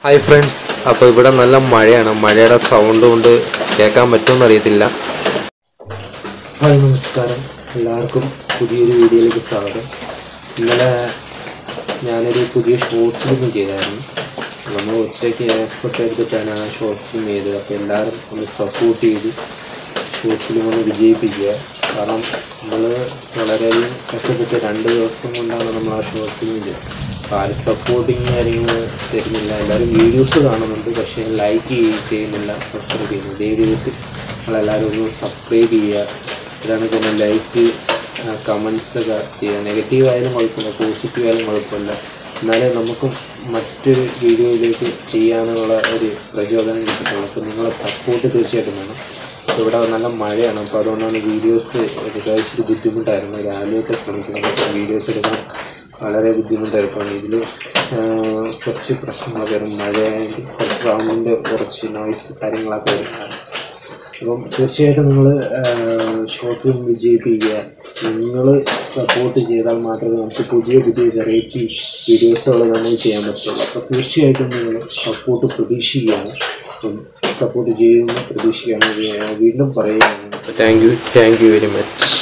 hi friends അപ്പോൾ ഇവിടെ നല്ല മഴയാണ് മഴയുടെ സൗണ്ട് കൊണ്ട് കേൾക്കാൻ പറ്റുമെന്ന് അറിയത്തില്ല ഹായ് നമസ്കാരം എല്ലാവർക്കും പുതിയൊരു വീഡിയോയിലേക്ക് സ്വാഗതം ഇന്നലെ ഞാനൊരു പുതിയ ഷോർട്ട് ഫിലിം ചെയ്തായിരുന്നു നമ്മൾ ഒറ്റയ്ക്ക് എഫർട്ട് എടുത്തിട്ടാണ് ആ ഷോർട്ട് ഫിലിം ചെയ്തത് അപ്പോൾ എല്ലാവരും ഒന്ന് സപ്പോർട്ട് ചെയ്ത് ഷോർട്ട് ഫിലിം ഒന്ന് വിജയിപ്പിക്കുക കാരണം നമ്മൾ വളരെയധികം കഷ്ടപ്പെട്ട് രണ്ട് ദിവസം കൊണ്ടാണ് നമ്മൾ ആ ഷോർട്ട് ഫിലിം ചെയ്തത് അപ്പോൾ ആരും സപ്പോർട്ടിങ് കാര്യങ്ങൾ തരുന്നില്ല എല്ലാവരും വീഡിയോസ് കാണുന്നുണ്ട് പക്ഷേ ലൈക്ക് ചെയ്യുന്നില്ല സബ്സ്ക്രൈബ് ചെയ്യുന്നു ദയവ് ചെയ്തിട്ട് നമ്മളെല്ലാവരും ഒന്ന് സബ്സ്ക്രൈബ് ചെയ്യുക ഇതാണ് പിന്നെ ലൈക്ക് കമൻസ് ഒക്കെ ചെയ്യുക നെഗറ്റീവ് ആയാലും കുഴപ്പമില്ല പോസിറ്റീവ് ആയാലും കുഴപ്പമില്ല എന്നാലേ നമുക്ക് മറ്റൊരു വീഡിയോയിലേക്ക് ചെയ്യാനുള്ള ഒരു പ്രചോദനം കിട്ടത്തുള്ളൂ അപ്പോൾ നിങ്ങളെ സപ്പോർട്ട് തീർച്ചയായിട്ടും വേണം അപ്പോൾ ഇവിടെ നല്ല മഴയാണ് അപ്പോൾ അതുകൊണ്ടാണ് വീഡിയോസ് എടുക്കാൻ ഇച്ചിരി ബുദ്ധിമുട്ടായിരുന്നു രാവിലെയൊക്കെ ശ്രമിക്കുന്നത് അപ്പോൾ വീഡിയോസ് എടുക്കാൻ വളരെ ബുദ്ധിമുട്ടായിരുന്നു ഇതിൽ കുറച്ച് പ്രശ്നങ്ങളൊക്കെ വരും മഴയായെങ്കിൽ കുറച്ച് സൗണ്ടിൻ്റെ കുറച്ച് നോയ്സ് കാര്യങ്ങളൊക്കെ വരുന്നതാണ് അപ്പം തീർച്ചയായിട്ടും നിങ്ങൾ ഷോർട്ട് ഫിലിം വിജയിപ്പിക്കുക നിങ്ങൾ സപ്പോർട്ട് ചെയ്താൽ മാത്രമേ നമുക്ക് പുതിയ പുതിയ വെറൈറ്റി വീഡിയോസുകൾ നമുക്ക് ചെയ്യാൻ പറ്റുള്ളൂ അപ്പോൾ തീർച്ചയായിട്ടും നിങ്ങൾ സപ്പോർട്ട് പ്രതീക്ഷിക്കുകയാണ് അപ്പം സപ്പോർട്ട് ചെയ്യുമെന്ന് പ്രതീക്ഷിക്കുകയാണ് വീണ്ടും പറയുകയാണ് thank you thank you very much